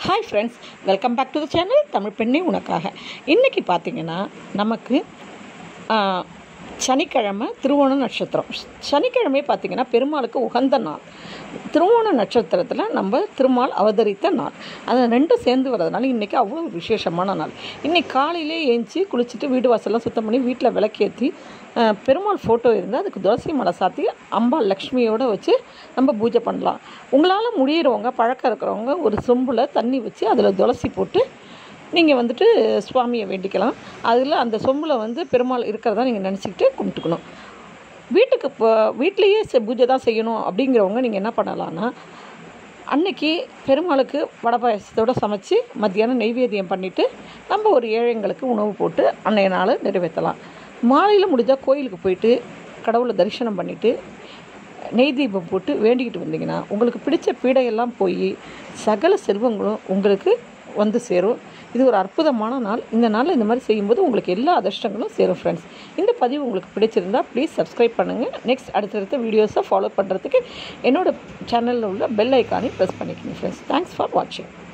hi friends welcome back to the channel Tamil பெண்ணே உனக்காக இன்றைக்கி பார்த்தீங்கன்னா நமக்கு ஆ, சனிக்கிழமை திருவோண நட்சத்திரம் சனிக்கிழமை பார்த்தீங்கன்னா பெருமாளுக்கு உகந்த நாள் திருவோண நட்சத்திரத்தில் நம்ம திருமால் அவதரித்த நாள் அது ரெண்டும் சேர்ந்து வர்றதுனால இன்றைக்கி அவ்வளோ விசேஷமான நாள் இன்றைக்கி காலையிலே ஏஞ்சி குளிச்சுட்டு வீடு வாசல்லாம் சுத்தம் பண்ணி வீட்டில் விளக்கேற்றி ஆ, பெருமாள் ஃபோட்டோ இருந்தால் அதுக்கு துளசி மலை சாத்தி அம்பாள் லக்ஷ்மியோடு வச்சு நம்ம பூஜை பண்ணலாம் உங்களால் முடியிறவங்க பழக்கம் இருக்கிறவங்க ஒரு சொம்பில் தண்ணி வச்சு அதில் துளசி போட்டு நீங்கள் வந்துட்டு சுவாமியை வேண்டிக்கலாம் அதில் அந்த சொம்பில் வந்து பெருமாள் இருக்கிறதா நீங்கள் நினச்சிக்கிட்டு கும்பிட்டுக்கணும் வீட்டுக்கு இப்போ வீட்லேயே செ- பூஜை தான் செய்யணும் அப்படிங்கிறவங்க நீங்கள் என்ன பண்ணலான்னா அன்னைக்கு பெருமாளுக்கு வடை பாயசத்தோடு சமைச்சு மத்தியானம் நெய்வேத்தியம் பண்ணிவிட்டு நம்ம ஒரு ஏழைங்களுக்கு உணவு போட்டு அன்னைய நாள் நிறைவேற்றலாம் மாலையில் முடிஞ்சால் கோயிலுக்கு போயிட்டு கடவுளை தரிசனம் பண்ணிவிட்டு நெய் தீபம் போட்டு வேண்டிக்கிட்டு வந்தீங்கன்னா உங்களுக்கு பிடிச்ச பீடையெல்லாம் போய் சகல செல்வங்களும் உங்களுக்கு வந்து சேரும் இது ஒரு அற்புதமான நாள் இந்த நாளில் இந்த மாதிரி செய்யும்போது உங்களுக்கு எல்லா அதிர்ஷ்டங்களும் சேரும் ஃப்ரெண்ட்ஸ் இந்த பதிவு உங்களுக்கு பிடிச்சிருந்தா ப்ளீஸ் சப்ஸ்கிரைப் பண்ணுங்கள் நெக்ஸ்ட் அடுத்தடுத்த வீடியோஸை ஃபாலோ பண்ணுறதுக்கு என்னோட சேனலில் உள்ள பெல் ஐக்கானை ப்ரெஸ் பண்ணிக்கோங்க ஃப்ரெண்ட்ஸ் தேங்க்ஸ் ஃபார் வாட்சிங்